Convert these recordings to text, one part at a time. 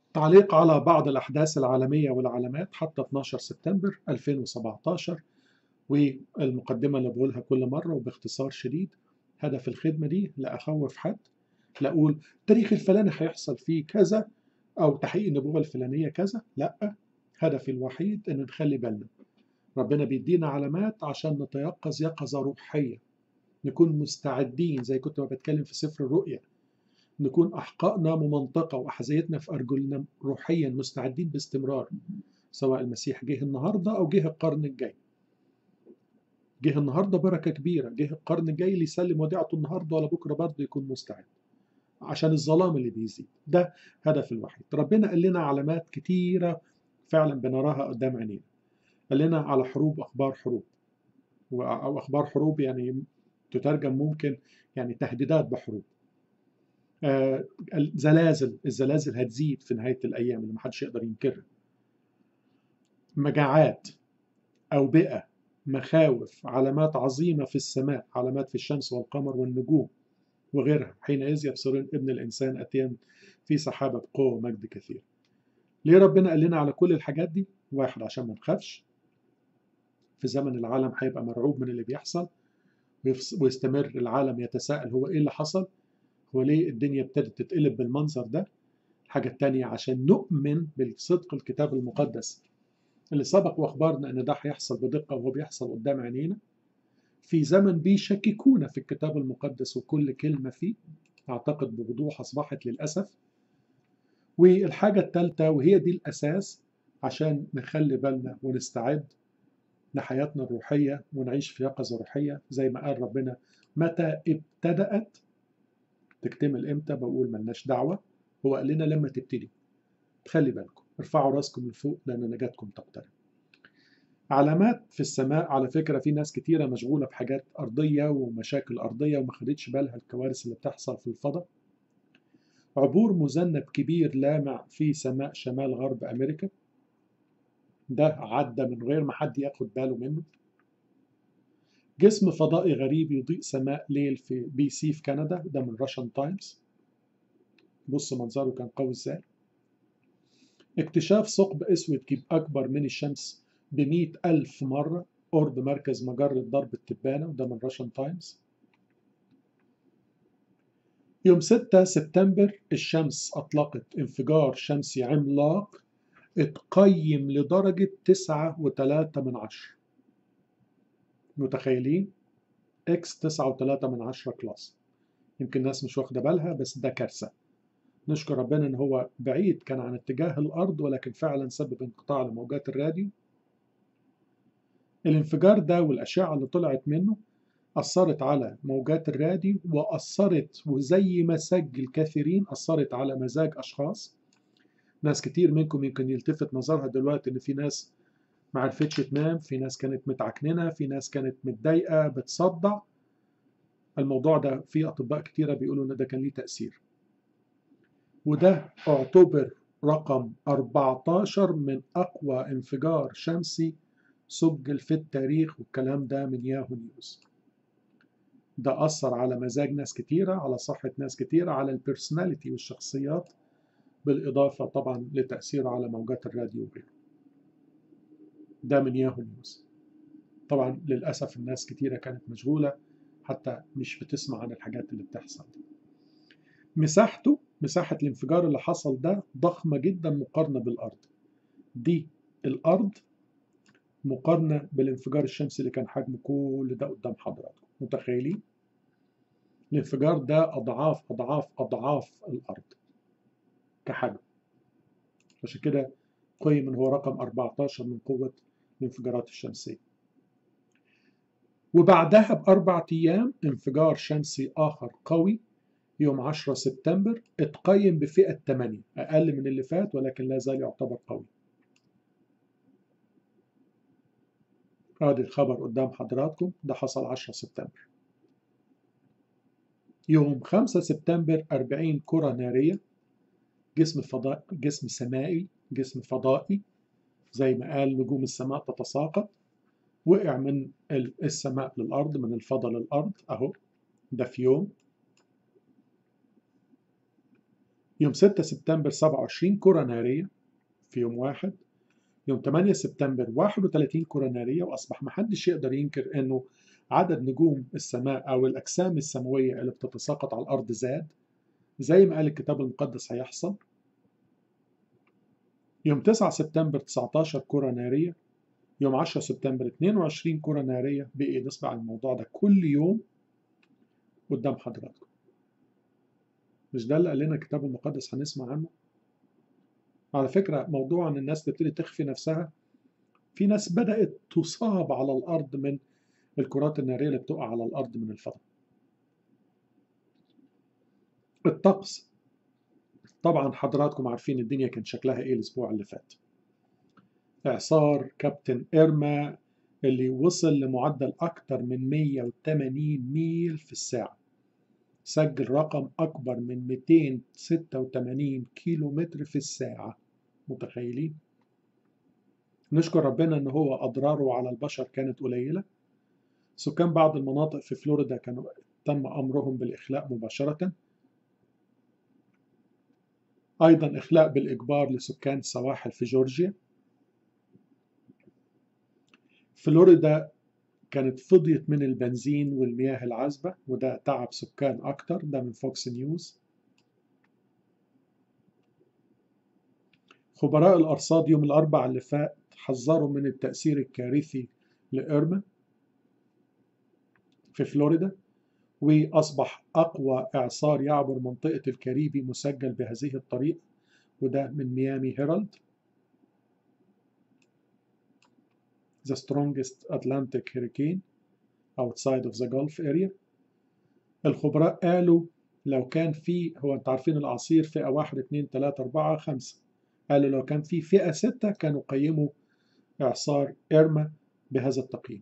تعليق على بعض الأحداث العالمية والعلامات حتى 12 سبتمبر 2017 والمقدمة اللي بقولها كل مرة وباختصار شديد هدف الخدمة دي لا أخوف حد لا أقول التاريخ الفلاني هيحصل فيه كذا أو تحقيق النبوة الفلانية كذا لا هدفي الوحيد إن نخلي بالنا ربنا بيدينا علامات عشان نتيقظ يقظة روحية نكون مستعدين زي كنت ما بتكلم في سفر الرؤيا نكون أحقائنا ممنطقة وأحذيتنا في أرجلنا روحيا مستعدين باستمرار سواء المسيح جه النهاردة أو جه القرن الجاي جه النهاردة بركة كبيرة جه القرن الجاي اللي يسلم وديعته النهاردة ولا بكرة برضه يكون مستعد عشان الظلام اللي بيزيد ده هدف الوحيد ربنا قال لنا علامات كتيرة فعلا بنراها قدام عينينا قال لنا على حروب أخبار حروب أو أخبار حروب يعني تترجم ممكن يعني تهديدات بحروب آه زلازل الزلازل هتزيد في نهاية الأيام اللي محدش يقدر ينكرها مجاعات أوبئة مخاوف علامات عظيمة في السماء علامات في الشمس والقمر والنجوم وغيرها حينئذ يبصرون ابن الإنسان أتيان في سحابة بقوة ومجد كثير ليه ربنا قال لنا على كل الحاجات دي واحد عشان ما نخافش في زمن العالم هيبقى مرعوب من اللي بيحصل ويستمر العالم يتساءل هو ايه اللي حصل هو ليه الدنيا ابتدت تتقلب بالمنظر ده الحاجة التانية عشان نؤمن بالصدق الكتاب المقدس اللي سبق واخبرنا ان ده هيحصل بدقة وهو بيحصل قدام عينينا في زمن بيشككونا في الكتاب المقدس وكل كلمة فيه أعتقد بوضوح أصبحت للأسف والحاجة الثالثة وهي دي الأساس عشان نخلي بالنا ونستعد لحياتنا الروحية ونعيش في يقظة روحية زي ما قال ربنا متى ابتدأت تكتمل امتى بقول ملناش دعوة هو قال لنا لما تبتدي خلي بالكم ارفعوا راسكم من فوق لأن نجاتكم تقترب علامات في السماء على فكرة في ناس كتيرة مشغولة بحاجات أرضية ومشاكل أرضية وما خدتش بالها الكوارث اللي بتحصل في الفضاء عبور مذنب كبير لامع في سماء شمال غرب أمريكا ده عدى من غير ما حد ياخد باله منه جسم فضائي غريب يضيء سماء ليل في بي سي في كندا ده من راشن تايمز بص منظره كان قوي ازاي اكتشاف ثقب اسود اكبر من الشمس بمئة ألف مرة قرب مركز مجرة ضرب التبانة وده من راشن تايمز يوم 6 سبتمبر الشمس أطلقت انفجار شمسي عملاق اتقيم لدرجة تسعة وتلاتة من عشرة متخيلين؟ اكس تسعة وتلاتة من عشرة كلاس يمكن الناس مش واخدة بالها بس ده كارثة نشكر ربنا ان هو بعيد كان عن اتجاه الارض ولكن فعلا سبب انقطاع لموجات الراديو الانفجار ده والاشعة اللي طلعت منه أثرت على موجات الراديو وأثرت وزي ما سجل كثيرين أثرت على مزاج أشخاص ناس كتير منكم يمكن يلتفت نظرها دلوقتي إن في ناس ما عرفتش تنام في ناس كانت متعكننة في ناس كانت متضايقة بتصدع الموضوع ده في أطباء كتيرة بيقولوا إن ده كان ليه تأثير وده اعتبر رقم 14 من أقوى انفجار شمسي سجل في التاريخ والكلام ده من ياهو نيوز ده أثر على مزاج ناس كتيرة على صحة ناس كتيرة على البرسوناليتي والشخصيات بالإضافة طبعا لتأثيره على موجات الراديو وغيره ده من ياهو نيوز طبعا للأسف الناس كتيرة كانت مشغولة حتى مش بتسمع عن الحاجات اللي بتحصل دي مساحته مساحة الانفجار اللي حصل ده ضخمة جدا مقارنة بالأرض دي الأرض مقارنة بالانفجار الشمسي اللي كان حجمه كل ده قدام حضراتكم متخيلين الانفجار ده أضعاف أضعاف أضعاف الأرض كحجم عشان كده قيم إن هو رقم 14 من قوة الانفجارات الشمسية وبعدها بأربع أيام انفجار شمسي آخر قوي يوم 10 سبتمبر اتقيم بفئة 8 أقل من اللي فات ولكن لا زال يعتبر قوي ادي الخبر قدام حضراتكم ده حصل 10 سبتمبر يوم 5 سبتمبر 40 كرة نارية جسم فضاء جسم سمائي جسم فضائي زي ما قال نجوم السماء تتساقط وقع من السماء للأرض من الفضاء للأرض أهو ده في يوم يوم 6 سبتمبر 27 كرة نارية في يوم واحد يوم 8 سبتمبر 31 كرة نارية وأصبح محدش يقدر ينكر أنه عدد نجوم السماء أو الأجسام السماوية اللي بتتساقط على الأرض زاد زي ما قال الكتاب المقدس هيحصل يوم 9 سبتمبر 19 كرة نارية يوم 10 سبتمبر 22 كرة نارية بقي نسمع الموضوع ده كل يوم قدام حضراتكم مش ده اللي قال لنا الكتاب المقدس هنسمع عنه على فكرة موضوع ان الناس تبتدي تخفي نفسها في ناس بدأت تصاب على الأرض من الكرات النارية اللي بتقع على الأرض من الفضاء الطقس طبعا حضراتكم عارفين الدنيا كان شكلها ايه الاسبوع اللي فات اعصار كابتن إيرما اللي وصل لمعدل أكتر من 180 ميل في الساعة سجل رقم أكبر من 286 كيلو متر في الساعة متخيلين؟ نشكر ربنا إن هو أضراره على البشر كانت قليلة سكان بعض المناطق في فلوريدا كانوا تم أمرهم بالإخلاء مباشرة أيضا إخلاء بالإجبار لسكان السواحل في جورجيا فلوريدا كانت فضيت من البنزين والمياه العذبة وده تعب سكان أكتر ده من فوكس نيوز خبراء الأرصاد يوم الأربع اللي فات حذروا من التأثير الكارثي لإيرما في فلوريدا وأصبح أقوى إعصار يعبر منطقة الكاريبي مسجل بهذه الطريقة وده من ميامي هيرالد the strongest Atlantic hurricane outside of the Gulf area الخبراء قالوا لو كان في هو انت عارفين الأعاصير فئة واحد اتنين تلاتة أربعة خمسة قالوا لو كان في فئة ستة كانوا قيموا إعصار إيرما بهذا التقييم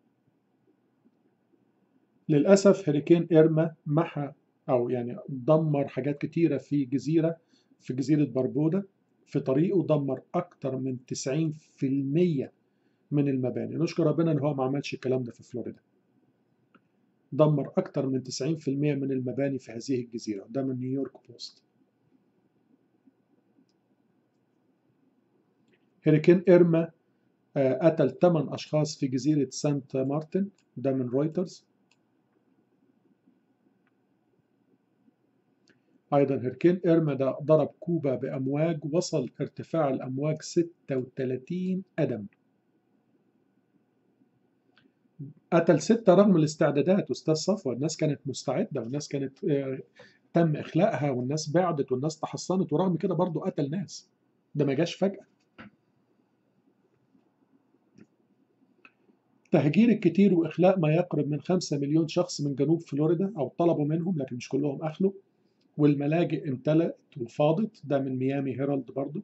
للأسف هريكين إيرما محى أو يعني دمر حاجات كتيرة في جزيرة في جزيرة بربودا في طريقه دمر أكتر من 90% من المباني نشكر ربنا ان هو ما عملش الكلام ده في فلوريدا دمر اكتر من 90% من المباني في هذه الجزيره ده من نيويورك بوست هريكين إيرما قتل 8 أشخاص في جزيرة سانت مارتن ده من رويترز أيضا هريكين إيرما ده ضرب كوبا بأمواج وصل ارتفاع الأمواج 36 قدم قتل ستة رغم الاستعدادات أستاذ صفوة الناس كانت مستعدة والناس كانت تم إخلاءها والناس بعدت والناس تحصنت ورغم كده برضه قتل ناس ده ما جاش فجأة تهجير الكتير وإخلاء ما يقرب من خمسة مليون شخص من جنوب فلوريدا أو طلبوا منهم لكن مش كلهم أخلوا والملاجئ امتلأت وفاضت ده من ميامي هيرالد برضه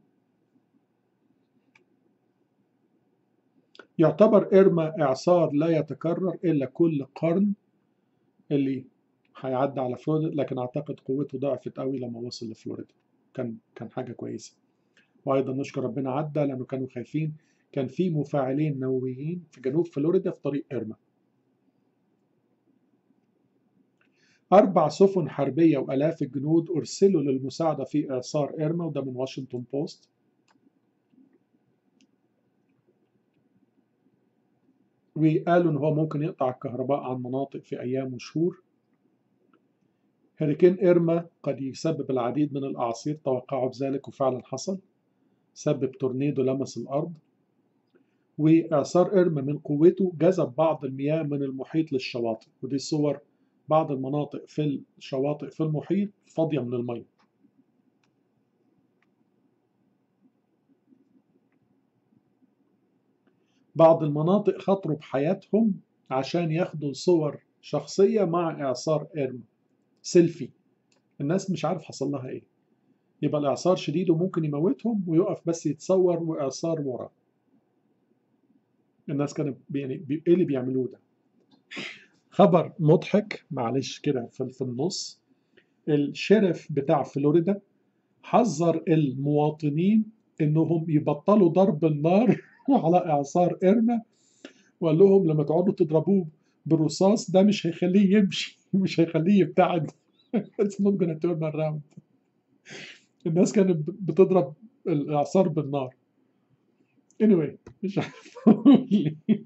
يعتبر إيرما إعصار لا يتكرر إلا كل قرن اللي هيعدي على فلوريدا لكن أعتقد قوته ضعفت قوي لما وصل لفلوريدا كان كان حاجة كويسة وأيضا نشكر ربنا عدى لأنه كانوا خايفين كان في مفاعلين نوويين في جنوب فلوريدا في طريق إيرما أربع سفن حربية وآلاف الجنود أرسلوا للمساعدة في إعصار إيرما وده من واشنطن بوست وقالوا إن هو ممكن يقطع الكهرباء عن مناطق في أيام وشهور هريكين إيرما قد يسبب العديد من الأعاصير توقعوا بذلك وفعلا حصل سبب تورنيدو لمس الأرض وإعصار إيرما من قوته جذب بعض المياه من المحيط للشواطئ ودي صور بعض المناطق في الشواطئ في المحيط فاضية من المية بعض المناطق خطروا بحياتهم عشان ياخدوا صور شخصية مع إعصار إيرما سيلفي الناس مش عارف حصل لها إيه يبقى الإعصار شديد وممكن يموتهم ويقف بس يتصور وإعصار ورا الناس كانت يعني إيه اللي بيعملوه ده خبر مضحك معلش كده في النص الشرف بتاع فلوريدا حذر المواطنين انهم يبطلوا ضرب النار على اعصار ارما وقال لهم لما تقعدوا تضربوه بالرصاص ده مش هيخليه يمشي مش هيخليه يبتعد It's not gonna turn around الناس كانت بتضرب الإعصار بالنار anyway مش عارف أقول إيه.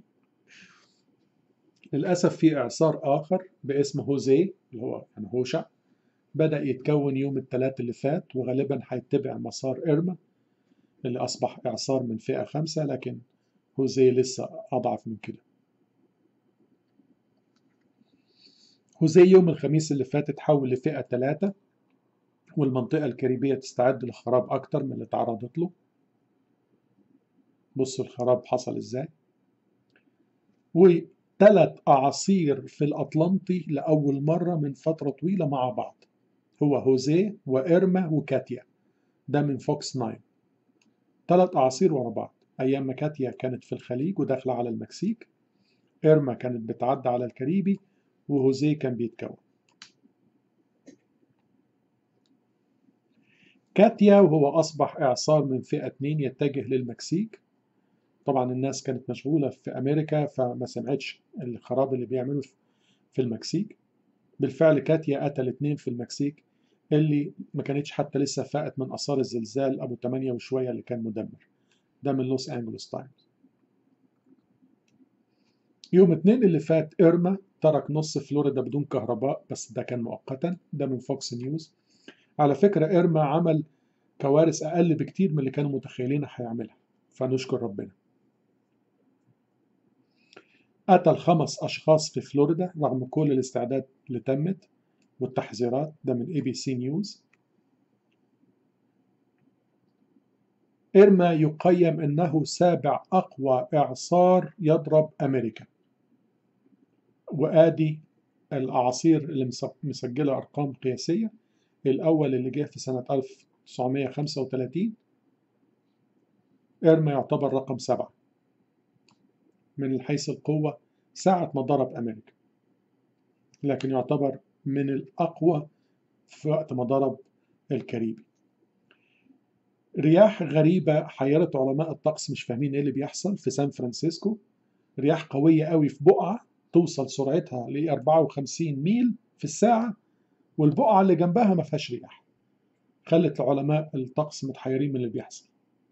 للأسف في إعصار آخر باسم هوزي اللي هو يعني هوشع بدأ يتكون يوم الثلاث اللي فات وغالبا هيتبع مسار إرما اللي أصبح إعصار من فئة خمسة لكن هوزي لسه أضعف من كده هوزي يوم الخميس اللي فات تحول لفئة ثلاثة والمنطقة الكاريبية تستعد للخراب أكتر من اللي تعرضت له بصوا الخراب حصل إزاي وثلاث أعاصير في الأطلنطي لأول مرة من فترة طويلة مع بعض هو هوزي وإرما وكاتيا ده من فوكس 9 ثلاث أعاصير ورا بعض أيام ما كاتيا كانت في الخليج وداخلة على المكسيك إرما كانت بتعدي على الكاريبي وهوزي كان بيتكون كاتيا وهو أصبح إعصار من فئة 2 يتجه للمكسيك طبعا الناس كانت مشغولة في أمريكا فما سمعتش الخراب اللي بيعمله في المكسيك بالفعل كاتيا قتل اتنين في المكسيك اللي ما كانتش حتى لسه فاقت من آثار الزلزال أبو 8 وشوية اللي كان مدمر ده من لوس أنجلوس تايمز يوم اتنين اللي فات إرما ترك نص فلوريدا بدون كهرباء بس ده كان مؤقتا ده من فوكس نيوز على فكرة إرما عمل كوارث أقل بكتير من اللي كانوا متخيلين هيعملها فنشكر ربنا قتل خمس أشخاص في فلوريدا رغم كل الاستعداد اللي تمت والتحذيرات ده من اي بي سي نيوز إرما يقيم أنه سابع أقوى إعصار يضرب أمريكا وآدي الأعاصير اللي مسجلة أرقام قياسية الأول اللي جه في سنة 1935 إرما يعتبر رقم سبعة من حيث القوة ساعة ما ضرب أمريكا لكن يعتبر من الأقوى في وقت ما ضرب الكاريبي رياح غريبة حيرت علماء الطقس مش فاهمين ايه اللي بيحصل في سان فرانسيسكو رياح قوية قوي في بقعة توصل سرعتها ل 54 ميل في الساعة والبقعة اللي جنبها ما فيهاش رياح خلت علماء الطقس متحيرين من اللي بيحصل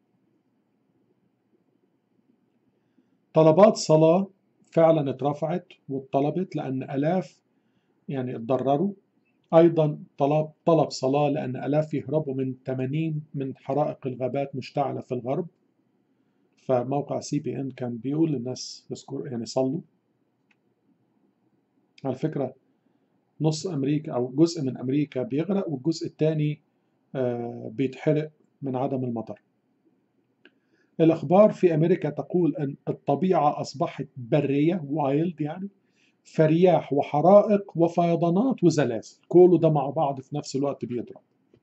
طلبات صلاة فعلا اترفعت واتطلبت لأن ألاف يعني اتضرروا أيضا طلب طلب صلاة لأن ألاف يهربوا من 80 من حرائق الغابات مشتعلة في الغرب فموقع سي بي ان كان بيقول للناس يذكر يعني صلوا على فكرة نص أمريكا أو جزء من أمريكا بيغرق والجزء الثاني بيتحرق من عدم المطر الأخبار في أمريكا تقول أن الطبيعة أصبحت برية وايلد يعني فرياح وحرائق وفيضانات وزلازل كله ده مع بعض في نفس الوقت بيضرب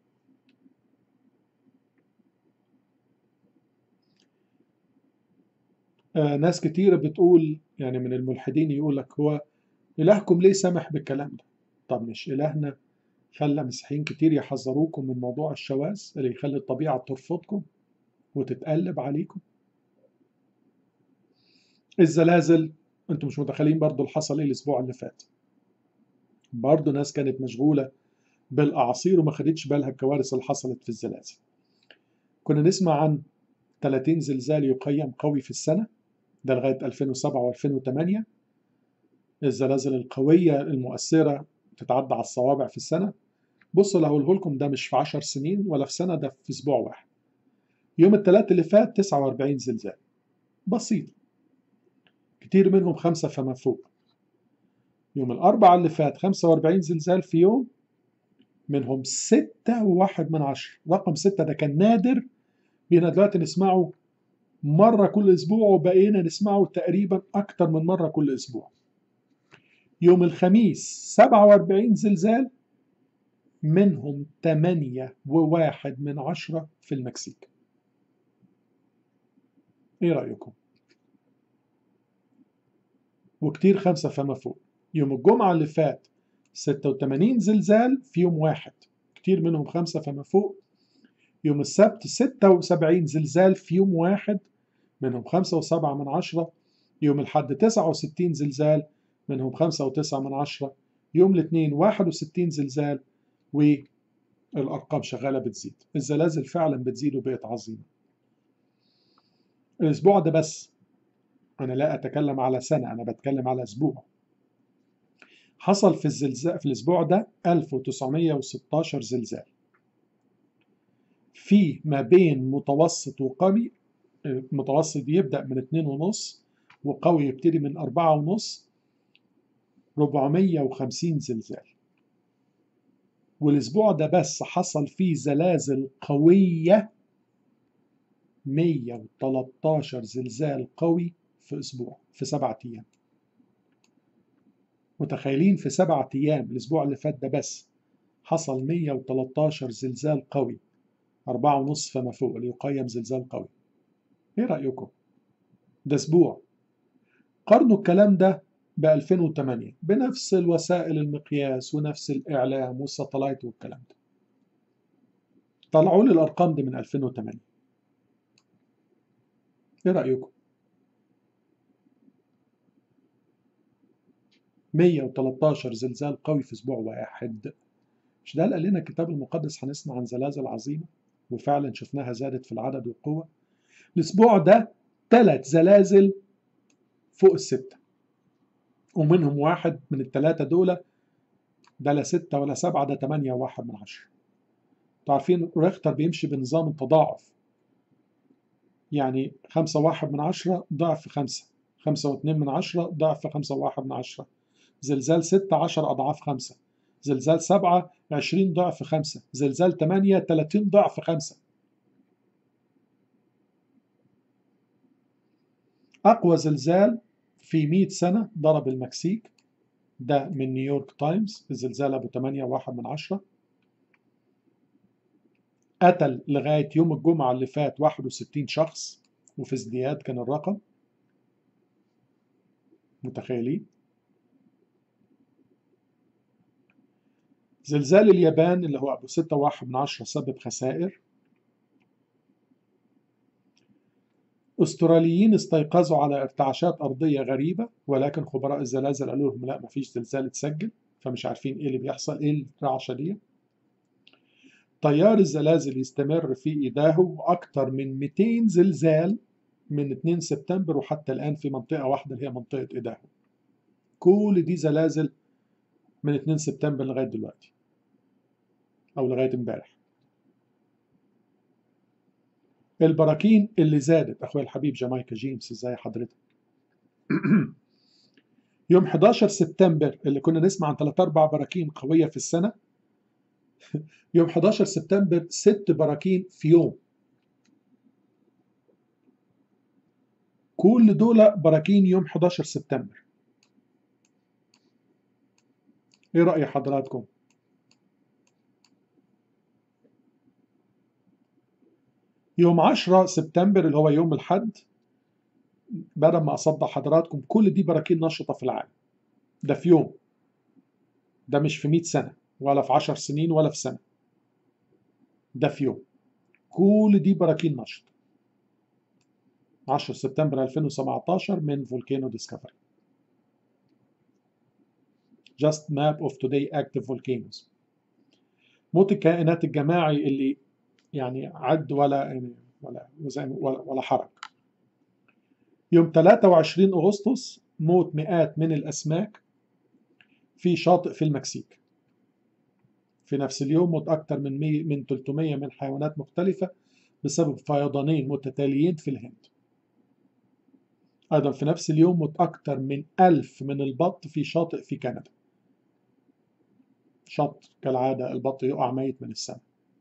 آه ناس كتيرة بتقول يعني من الملحدين يقول لك هو إلهكم ليه سمح بالكلام ده طب مش إلهنا خلى مسيحيين كتير يحذروكم من موضوع الشواذ اللي يخلي الطبيعة ترفضكم وتتقلب عليكم الزلازل انتم مش متخيلين برضو اللي حصل ايه الاسبوع اللي فات برضو ناس كانت مشغولة بالأعاصير وما خدتش بالها الكوارث اللي حصلت في الزلازل كنا نسمع عن 30 زلزال يقيم قوي في السنة ده لغاية 2007 و2008 الزلازل القوية المؤثرة تتعدى على الصوابع في السنة بصوا اللي هقوله لكم ده مش في 10 سنين ولا في سنة ده في أسبوع واحد يوم الثلاث اللي فات 49 زلزال بسيط كتير منهم خمسة فما فوق يوم الأربعة اللي فات 45 زلزال في يوم منهم ستة وواحد من عشر رقم ستة ده كان نادر بينا دلوقتي نسمعه مرة كل أسبوع وبقينا نسمعه تقريبا أكتر من مرة كل أسبوع يوم الخميس 47 زلزال منهم 8 وواحد من عشرة في المكسيك ايه رأيكم وكتير خمسة فما فوق يوم الجمعة اللي فات 86 زلزال في يوم واحد كتير منهم خمسة فما فوق يوم السبت 76 زلزال في يوم واحد منهم خمسة وسبعة من عشرة يوم الحد 69 زلزال منهم خمسة وتسعة من عشرة يوم الاثنين 61 زلزال و الأرقام شغالة بتزيد الزلازل فعلا بتزيد وبقت عظيمة الأسبوع ده بس أنا لا أتكلم على سنة أنا بتكلم على أسبوع حصل في الزلزال في الأسبوع ده 1916 زلزال في ما بين متوسط وقوي متوسط يبدأ من 2.5 وقوي يبتدي من 4.5 450 زلزال والأسبوع ده بس حصل فيه زلازل قوية 113 زلزال قوي في أسبوع في سبعة أيام متخيلين في سبعة أيام الأسبوع اللي فات ده بس حصل 113 زلزال قوي أربعة ونص فما فوق اللي يقيم زلزال قوي إيه رأيكم؟ ده أسبوع قارنوا الكلام ده ب 2008 بنفس الوسائل المقياس ونفس الإعلام والساتلايت والكلام ده طلعوا لي الأرقام دي من 2008 إيه رأيكم؟ 113 زلزال قوي في أسبوع واحد مش ده اللي قال لنا الكتاب المقدس هنسمع عن زلازل عظيمة وفعلا شفناها زادت في العدد والقوة الأسبوع ده ثلاث زلازل فوق الستة ومنهم واحد من الثلاثة دول ده لا ستة ولا سبعة ده تمانية وواحد من عشرة تعرفين ريختر بيمشي بنظام التضاعف يعني خمسة واحد من عشرة ضعف خمسة خمسة واتنين من عشرة ضعف خمسة واحد من عشرة زلزال ستة عشر أضعاف خمسة زلزال سبعة عشرين ضعف خمسة زلزال تمانية تلاتين ضعف خمسة أقوى زلزال في 100 سنة ضرب المكسيك ده من نيويورك تايمز الزلزال أبو 8 واحد من عشرة قتل لغاية يوم الجمعة اللي فات 61 شخص وفي ازدياد كان الرقم متخيلين زلزال اليابان اللي هو أبو 6 واحد من عشرة سبب خسائر استراليين استيقظوا على ارتعاشات أرضية غريبة ولكن خبراء الزلازل قالوا لهم لا مفيش زلزال اتسجل فمش عارفين ايه اللي بيحصل ايه الرعشة دي تيار الزلازل يستمر في إيداهو وأكثر من 200 زلزال من 2 سبتمبر وحتى الآن في منطقة واحدة اللي هي منطقة إيداهو كل دي زلازل من 2 سبتمبر لغاية دلوقتي أو لغاية امبارح البراكين اللي زادت اخويا الحبيب جامايكا جيمس ازاي حضرتك يوم 11 سبتمبر اللي كنا نسمع عن 3 4 براكين قويه في السنه يوم 11 سبتمبر ست براكين في يوم كل دول براكين يوم 11 سبتمبر ايه رأي حضراتكم يوم 10 سبتمبر اللي هو يوم الحد بدل ما أصدق حضراتكم كل دي براكين نشطة في العالم ده في يوم ده مش في 100 سنة ولا في 10 سنين ولا في سنة ده في يوم كل دي براكين نشطة 10 سبتمبر 2017 من فولكانو ديسكفري Just map of today active volcanoes موت الكائنات الجماعي اللي يعني عد ولا يعني ولا ولا, ولا حرج يوم 23 أغسطس موت مئات من الأسماك في شاطئ في المكسيك في نفس اليوم موت أكثر من مي من 300 من حيوانات مختلفة بسبب فيضانين متتاليين في الهند أيضا في نفس اليوم موت أكثر من ألف من البط في شاطئ في كندا شط كالعادة البط يقع ميت من السماء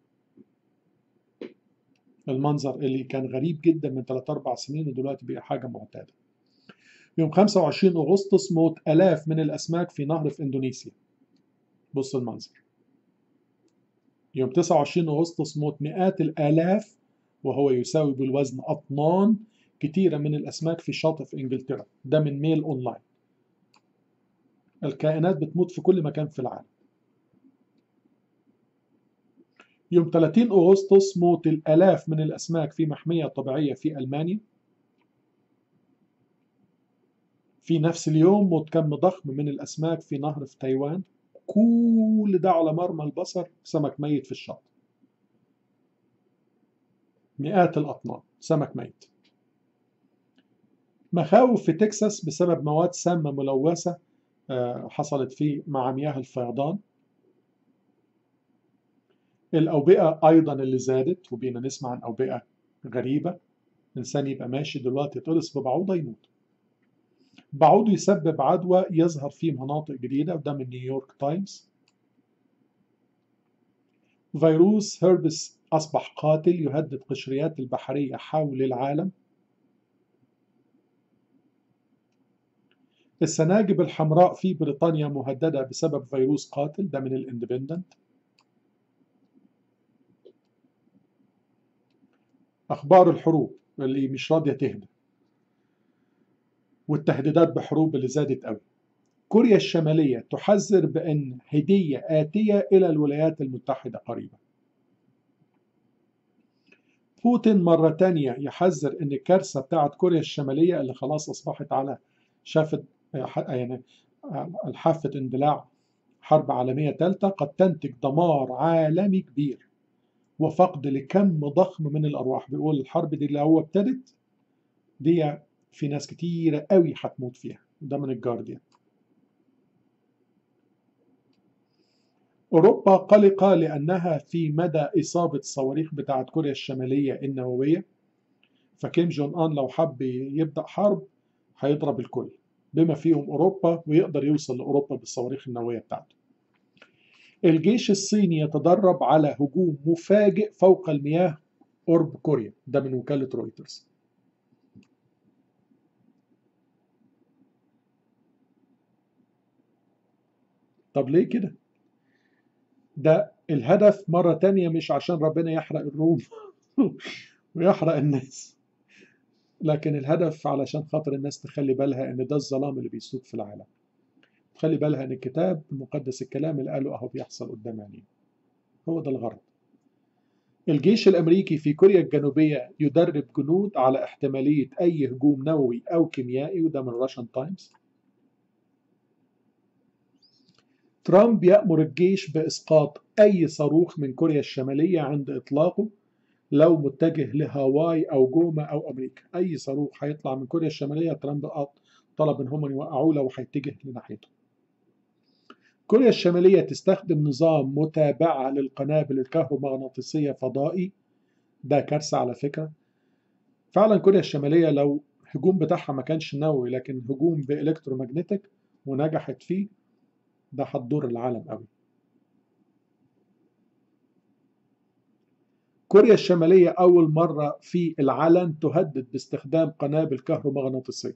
المنظر اللي كان غريب جدا من 3 4 سنين ودلوقتي بقى حاجه معتاده. يوم 25 اغسطس موت الاف من الاسماك في نهر في اندونيسيا. بص المنظر. يوم 29 اغسطس موت مئات الالاف وهو يساوي بالوزن اطنان كتيره من الاسماك في شاطئ في انجلترا. ده من ميل اونلاين. الكائنات بتموت في كل مكان في العالم. يوم 30 أغسطس موت الآلاف من الأسماك في محمية طبيعية في ألمانيا في نفس اليوم موت كم ضخم من الأسماك في نهر في تايوان كل ده على مرمى البصر سمك ميت في الشط مئات الأطنان سمك ميت مخاوف في تكساس بسبب مواد سامة ملوثة حصلت فيه مع مياه الفيضان الأوبئة أيضا اللي زادت وبينا نسمع عن أوبئة غريبة إنسان يبقى ماشي دلوقتي يتقرص ببعوضة يموت بعوض يسبب عدوى يظهر في مناطق جديدة وده من نيويورك تايمز فيروس هربس أصبح قاتل يهدد قشريات البحرية حول العالم السناجب الحمراء في بريطانيا مهددة بسبب فيروس قاتل ده من الاندبندنت أخبار الحروب اللي مش راضية تهدى والتهديدات بحروب اللي زادت قوي كوريا الشمالية تحذر بأن هدية آتية إلى الولايات المتحدة قريبا بوتين مرة تانية يحذر أن الكارثة بتاعت كوريا الشمالية اللي خلاص أصبحت على شافت يعني الحافة اندلاع حرب عالمية ثالثة قد تنتج دمار عالمي كبير وفقد لكم ضخم من الأرواح بيقول الحرب دي اللي هو ابتدت دي في ناس كتيرة قوي هتموت فيها ده من الجارديان أوروبا قلقة لأنها في مدى إصابة الصواريخ بتاعت كوريا الشمالية النووية فكيم جون آن لو حب يبدأ حرب هيضرب الكل بما فيهم أوروبا ويقدر يوصل لأوروبا بالصواريخ النووية بتاعته الجيش الصيني يتدرب على هجوم مفاجئ فوق المياه قرب كوريا ده من وكالة رويترز طب ليه كده ده الهدف مرة تانية مش عشان ربنا يحرق الروم ويحرق الناس لكن الهدف علشان خاطر الناس تخلي بالها ان ده الظلام اللي بيسود في العالم تخلي بالها ان الكتاب المقدس الكلام اللي قاله اهو بيحصل قدام عينينا هو ده الغرض الجيش الامريكي في كوريا الجنوبيه يدرب جنود على احتماليه اي هجوم نووي او كيميائي وده من راشن تايمز ترامب يأمر الجيش بإسقاط أي صاروخ من كوريا الشمالية عند إطلاقه لو متجه لهاواي أو جوما أو أمريكا أي صاروخ هيطلع من كوريا الشمالية ترامب طلب إن هم يوقعوه لو هيتجه لناحيته كوريا الشمالية تستخدم نظام متابعة للقنابل الكهرومغناطيسية فضائي ده كارثة على فكرة فعلا كوريا الشمالية لو هجوم بتاعها ما كانش نووي لكن هجوم بإلكترومagnetic ونجحت فيه ده هتضر العالم قوي كوريا الشمالية أول مرة في العلن تهدد باستخدام قنابل كهرومغناطيسية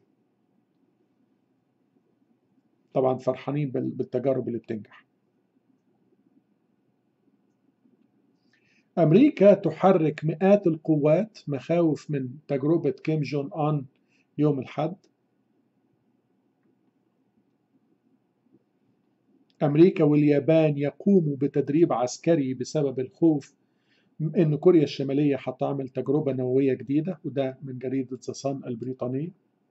طبعا فرحانين بالتجارب اللي بتنجح أمريكا تحرك مئات القوات مخاوف من تجربة كيم جون آن يوم الحد أمريكا واليابان يقوموا بتدريب عسكري بسبب الخوف إن كوريا الشمالية هتعمل تجربة نووية جديدة وده من جريدة ذا صن البريطانية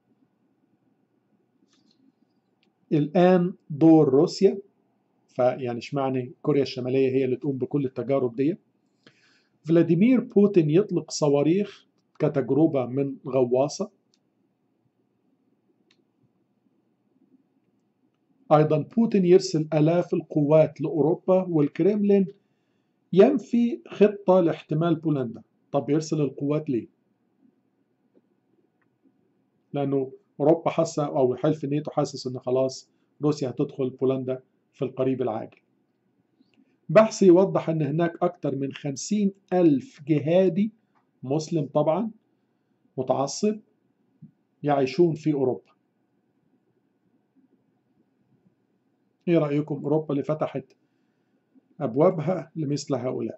الآن دور روسيا فيعني اشمعنى كوريا الشمالية هي اللي تقوم بكل التجارب دي فلاديمير بوتين يطلق صواريخ كتجربة من غواصة أيضا بوتين يرسل آلاف القوات لأوروبا والكريملين ينفي خطة لاحتمال بولندا طب يرسل القوات ليه؟ لأنه أوروبا حاسة أو حلف الناتو حاسس إن خلاص روسيا هتدخل بولندا في القريب العاجل بحث يوضح أن هناك أكثر من خمسين ألف جهادي مسلم طبعا متعصب يعيشون في أوروبا ايه رأيكم أوروبا اللي فتحت أبوابها لمثل هؤلاء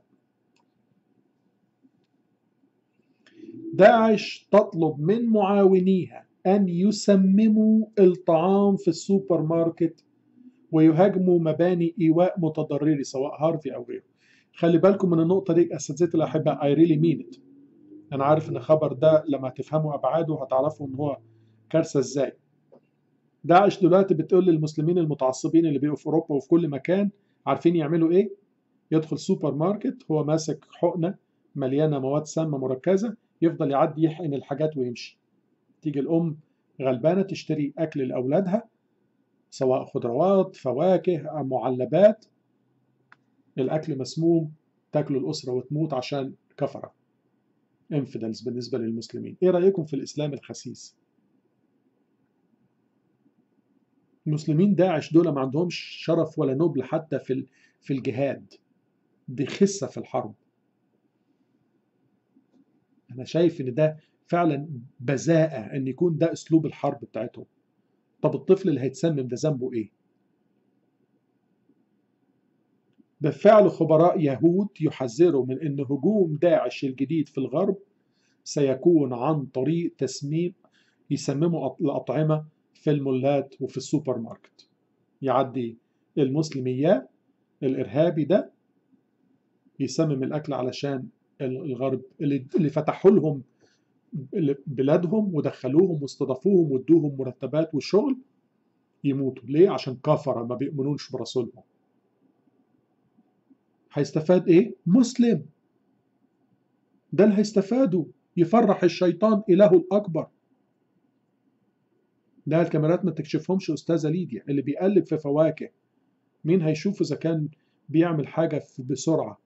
داعش تطلب من معاونيها أن يسمموا الطعام في السوبر ماركت ويهاجموا مباني إيواء متضرري سواء هارفي أو غيره خلي بالكم من النقطة دي أساتذتي الأحباء I really mean it أنا عارف إن الخبر ده لما تفهموا أبعاده هتعرفوا إن هو كارثة إزاي داعش دلوقتي بتقول للمسلمين المتعصبين اللي بيبقوا في اوروبا وفي كل مكان عارفين يعملوا ايه يدخل سوبر ماركت هو ماسك حقنه مليانه مواد سامه مركزه يفضل يعدي يحقن الحاجات ويمشي تيجي الام غلبانه تشتري اكل لاولادها سواء خضروات فواكه معلبات الاكل مسموم تاكله الاسره وتموت عشان كفره انفيدلز بالنسبه للمسلمين ايه رايكم في الاسلام الخسيس المسلمين داعش دول ما عندهمش شرف ولا نبل حتى في في الجهاد دي خسه في الحرب انا شايف ان ده فعلا بذاءه ان يكون ده اسلوب الحرب بتاعتهم طب الطفل اللي هيتسمم ده ذنبه ايه بالفعل خبراء يهود يحذروا من ان هجوم داعش الجديد في الغرب سيكون عن طريق تسميم يسمموا الأطعمة في المولات وفي السوبر ماركت يعدي المسلم إياه الإرهابي ده يسمم الأكل علشان الغرب اللي فتحوا لهم بلادهم ودخلوهم واستضافوهم وادوهم مرتبات وشغل يموتوا ليه عشان كفره ما بيؤمنوش برسولهم هيستفاد ايه مسلم ده اللي هيستفاده يفرح الشيطان إلهه الأكبر ده الكاميرات ما تكشفهمش أستاذة ليديا اللي بيقلب في فواكه مين هيشوف إذا كان بيعمل حاجة بسرعة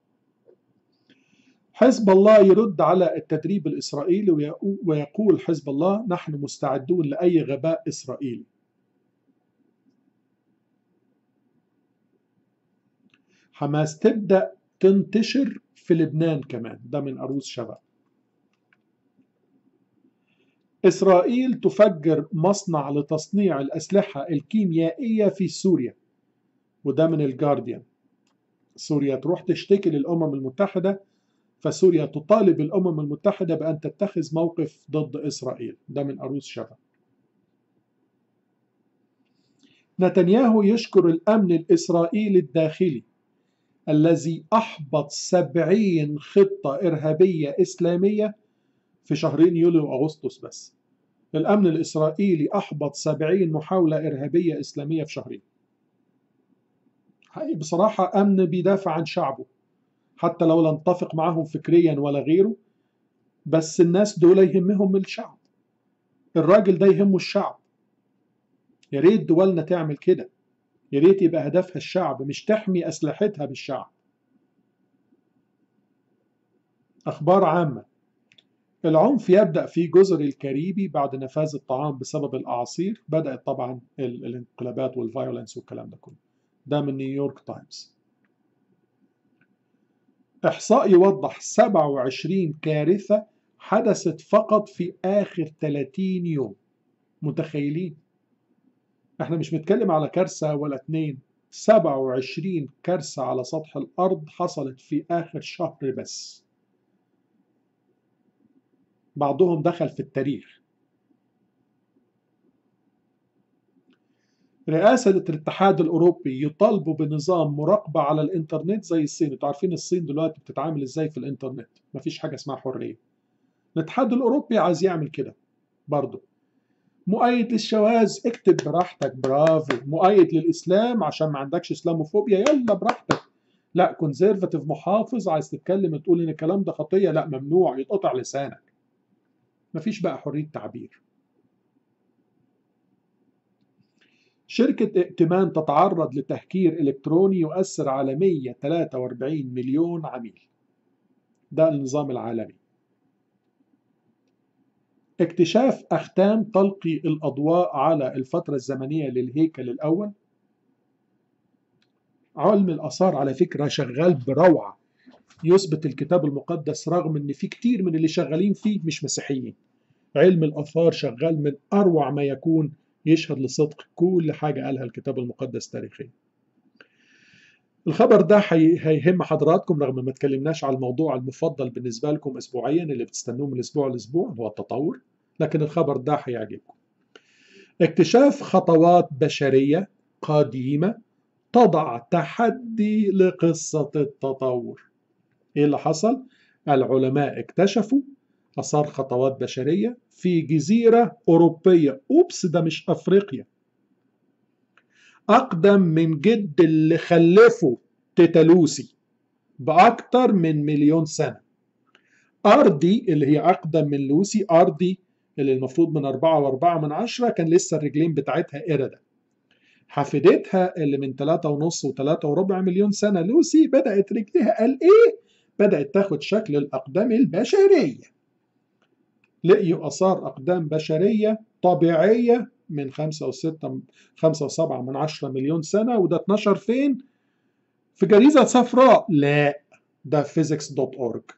حزب الله يرد على التدريب الإسرائيلي ويقول حزب الله نحن مستعدون لأي غباء إسرائيلي حماس تبدأ تنتشر في لبنان كمان ده من أروس شباب إسرائيل تفجر مصنع لتصنيع الأسلحة الكيميائية في سوريا وده من الجارديان سوريا تروح تشتكي للأمم المتحدة فسوريا تطالب الأمم المتحدة بأن تتخذ موقف ضد إسرائيل ده من أروس شبا نتنياهو يشكر الأمن الإسرائيلي الداخلي الذي أحبط سبعين خطة إرهابية إسلامية في شهرين يوليو وأغسطس بس الأمن الإسرائيلي أحبط سبعين محاولة إرهابية إسلامية في شهرين حقيقي بصراحة أمن بيدافع عن شعبه حتى لو لا نتفق معهم فكريا ولا غيره بس الناس دول يهمهم الشعب الراجل ده يهمه الشعب يا ريت دولنا تعمل كده يا ريت يبقى هدفها الشعب مش تحمي أسلحتها بالشعب أخبار عامة العنف يبدأ في جزر الكاريبي بعد نفاذ الطعام بسبب الأعاصير بدأت طبعا الانقلابات والفايولنس والكلام ده كله ده من نيويورك تايمز إحصاء يوضح 27 كارثة حدثت فقط في آخر 30 يوم متخيلين احنا مش بنتكلم على كارثة ولا اتنين 27 كارثة على سطح الأرض حصلت في آخر شهر بس بعضهم دخل في التاريخ رئاسة الاتحاد الأوروبي يطالبوا بنظام مراقبة على الإنترنت زي الصين انتوا عارفين الصين دلوقتي بتتعامل إزاي في الإنترنت مفيش حاجة اسمها حرية الاتحاد الأوروبي عايز يعمل كده برضه مؤيد للشواذ اكتب براحتك برافو مؤيد للإسلام عشان ما عندكش إسلاموفوبيا يلا براحتك لا كونزرفاتيف محافظ عايز تتكلم تقول ان الكلام ده خطيه لا ممنوع يتقطع لسانك مفيش بقى حريه تعبير شركة ائتمان تتعرض لتهكير إلكتروني يؤثر على 143 مليون عميل ده النظام العالمي اكتشاف أختام تلقي الأضواء على الفترة الزمنية للهيكل الأول علم الآثار على فكرة شغال بروعة يثبت الكتاب المقدس رغم ان في كتير من اللي شغالين فيه مش مسيحيين علم الآثار شغال من أروع ما يكون يشهد لصدق كل حاجة قالها الكتاب المقدس تاريخيا الخبر ده هيهم حضراتكم رغم ما تكلمناش على الموضوع المفضل بالنسبة لكم أسبوعيا اللي بتستنوه من أسبوع لأسبوع هو التطور لكن الخبر ده هيعجبكم اكتشاف خطوات بشرية قديمة تضع تحدي لقصة التطور ايه اللي حصل؟ العلماء اكتشفوا أثار خطوات بشرية في جزيرة أوروبية أوبس ده مش أفريقيا أقدم من جد اللي خلفه تيتالوسي بأكتر من مليون سنة أرضي اللي هي أقدم من لوسي أرضي اللي المفروض من أربعة وأربعة من عشرة كان لسه الرجلين بتاعتها إردة حفيدتها اللي من ثلاثة ونص وثلاثة وربع مليون سنة لوسي بدأت رجليها قال إيه؟ بدأت تاخد شكل الأقدام البشرية لقيوا آثار أقدام بشرية طبيعية من خمسة وستة خمسة وسبعة من عشرة مليون سنة وده اتنشر فين؟ في جريدة صفراء لا ده physics.org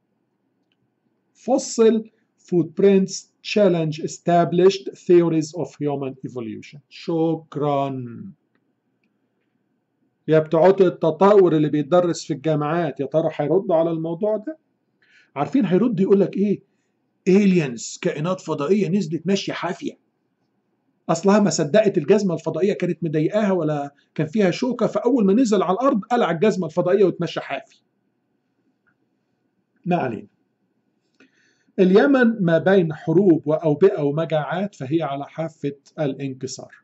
Fossil Footprints Challenge Established Theories of Human Evolution شكرا يا بتوع التطور اللي بيتدرس في الجامعات يا ترى هيردوا على الموضوع ده عارفين هيرد يقول لك ايه aliens كائنات فضائيه نزلت ماشيه حافيه اصلها ما صدقت الجزمه الفضائيه كانت مضايقاها ولا كان فيها شوكه فاول ما نزل على الارض قلع الجزمه الفضائيه وتمشى حافي ما علينا اليمن ما بين حروب وأوبئة ومجاعات فهي على حافة الانكسار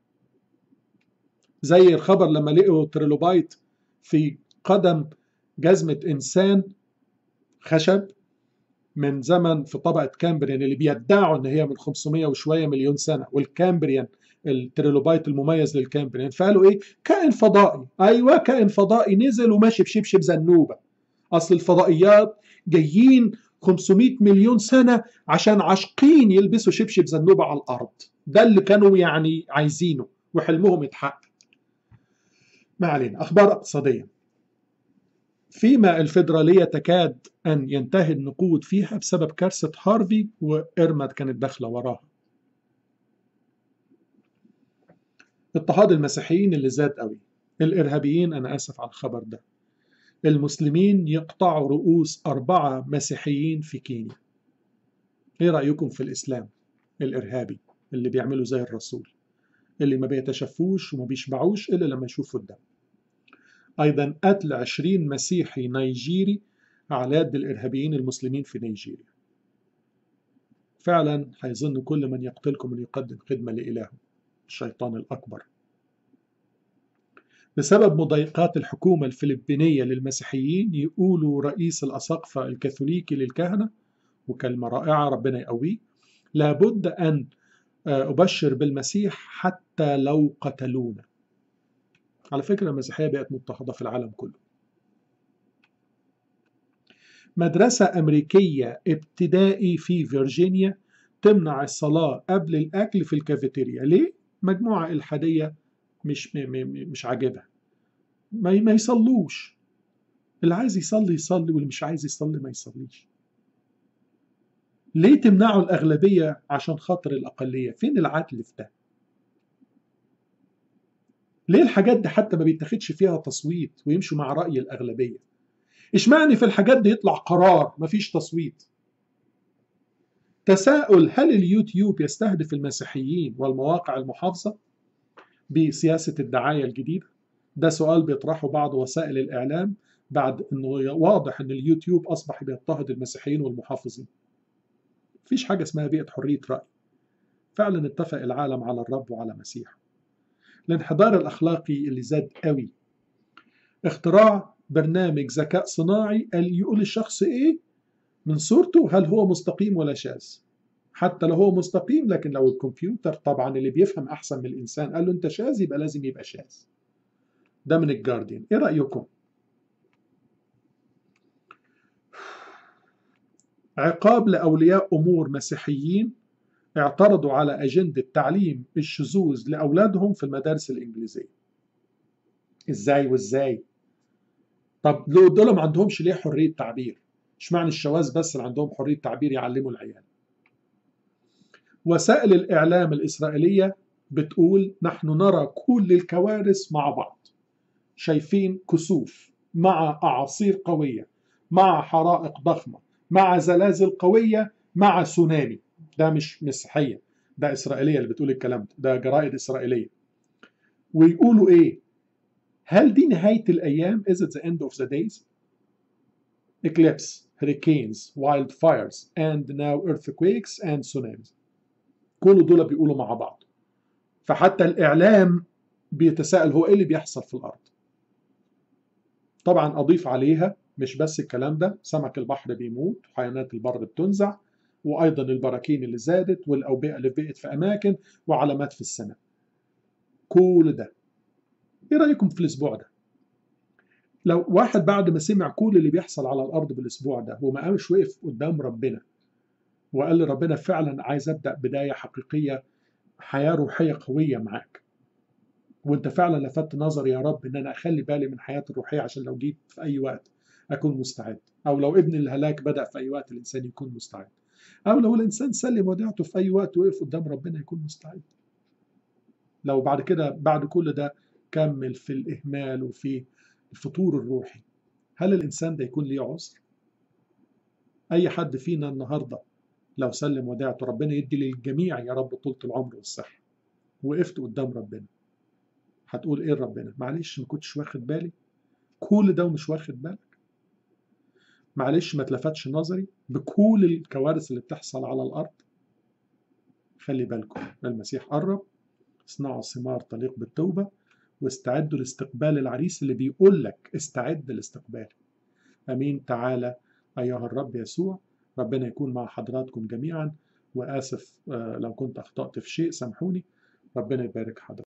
زي الخبر لما لقوا تريلوبايت في قدم جزمة إنسان خشب من زمن في طبقة كامبريان اللي بيدعوا إن هي من 500 وشوية مليون سنة والكامبريان التريلوبايت المميز للكامبريان فقالوا إيه كائن فضائي أيوة كائن فضائي نزل وماشي بشبشب زنوبة أصل الفضائيات جايين 500 مليون سنة عشان عاشقين يلبسوا شبشب زنوبة على الأرض ده اللي كانوا يعني عايزينه وحلمهم يتحقق ما علينا أخبار اقتصادية فيما الفيدرالية تكاد أن ينتهي النقود فيها بسبب كارثة هارفي وإرمد كانت داخلة وراها اضطهاد المسيحيين اللي زاد قوي الإرهابيين أنا آسف على الخبر ده المسلمين يقطعوا رؤوس أربعة مسيحيين في كينيا إيه رأيكم في الإسلام الإرهابي اللي بيعملوا زي الرسول اللي ما بيتشفوش وما بيشبعوش إلا لما يشوفوا الدم أيضا قتل عشرين مسيحي نيجيري على يد الإرهابيين المسلمين في نيجيريا فعلا هيظن كل من يقتلكم أن يقدم خدمة لإلهه الشيطان الأكبر بسبب مضايقات الحكومة الفلبينية للمسيحيين يقولوا رئيس الأساقفة الكاثوليكي للكهنة وكلمة رائعة ربنا يقويه لابد أن أبشر بالمسيح حتى لو قتلونا على فكرة المسيحية بقت مضطهدة في العالم كله مدرسة أمريكية ابتدائي في فيرجينيا تمنع الصلاة قبل الأكل في الكافيتيريا ليه؟ مجموعة إلحادية مش مش عاجبها ما ما يصلوش اللي عايز يصلي يصلي واللي مش عايز يصلي ما يصليش ليه تمنعوا الأغلبية عشان خاطر الأقلية فين العدل في ده ليه الحاجات دي حتى ما بيتاخدش فيها تصويت ويمشوا مع رأي الأغلبية اشمعنى في الحاجات دي يطلع قرار مفيش تصويت تساؤل هل اليوتيوب يستهدف المسيحيين والمواقع المحافظة بسياسة الدعاية الجديدة ده سؤال بيطرحه بعض وسائل الإعلام بعد أنه واضح أن اليوتيوب أصبح بيضطهد المسيحيين والمحافظين مفيش حاجة اسمها بيئة حرية رأي فعلا اتفق العالم على الرب وعلى مسيح الانحدار الأخلاقي اللي زاد قوي اختراع برنامج ذكاء صناعي اللي يقول الشخص ايه من صورته هل هو مستقيم ولا شاذ حتى لو هو مستقيم لكن لو الكمبيوتر طبعا اللي بيفهم احسن من الانسان قال له انت شاذ يبقى لازم يبقى شاذ ده من الجارديان ايه رايكم عقاب لاولياء امور مسيحيين اعترضوا على اجنده تعليم الشذوذ لاولادهم في المدارس الانجليزيه ازاي وازاي طب دول ما عندهمش ليه حريه تعبير اشمعنى الشواذ بس اللي عندهم حريه تعبير يعلموا العيال وسائل الاعلام الاسرائيليه بتقول نحن نرى كل الكوارث مع بعض شايفين كسوف مع اعاصير قويه مع حرائق ضخمه مع زلازل قويه مع تسونامي ده مش مسيحيه ده اسرائيليه اللي بتقول الكلام ده ده جرائد اسرائيليه ويقولوا ايه هل دي نهايه الايام is it the end of the days eclipse hurricanes wildfires and now earthquakes and tsunamis كل دول بيقولوا مع بعض فحتى الاعلام بيتساءل هو ايه اللي بيحصل في الارض طبعا اضيف عليها مش بس الكلام ده سمك البحر بيموت وحيوانات البر بتنزع وايضا البراكين اللي زادت والاوبئه اللي بقت في اماكن وعلامات في السماء كل ده ايه رايكم في الاسبوع ده لو واحد بعد ما سمع كل اللي بيحصل على الارض بالاسبوع ده وما قامش وقف قدام ربنا وقال لربنا فعلا عايز ابدا بدايه حقيقيه حياه روحيه قويه معاك وانت فعلا لفت نظري يا رب ان انا اخلي بالي من حياتي الروحيه عشان لو جيت في اي وقت اكون مستعد او لو ابن الهلاك بدا في اي وقت الانسان يكون مستعد او لو الانسان سلم وديعته في اي وقت وقف قدام ربنا يكون مستعد لو بعد كده بعد كل ده كمل في الاهمال وفي الفطور الروحي هل الانسان ده يكون ليه عذر اي حد فينا النهارده لو سلم وديعته ربنا يدي للجميع يا رب طولة العمر والصحة وقفت قدام ربنا هتقول ايه ربنا معلش ما كنتش واخد بالي كل ده ومش واخد بالك معلش ما تلفتش نظري بكل الكوارث اللي بتحصل على الارض خلي بالكم المسيح قرب اصنعوا ثمار تليق بالتوبه واستعدوا لاستقبال العريس اللي بيقول لك استعد لاستقباله امين تعالى ايها الرب يسوع ربنا يكون مع حضراتكم جميعا واسف لو كنت اخطات في شيء سامحوني ربنا يبارك حضرتك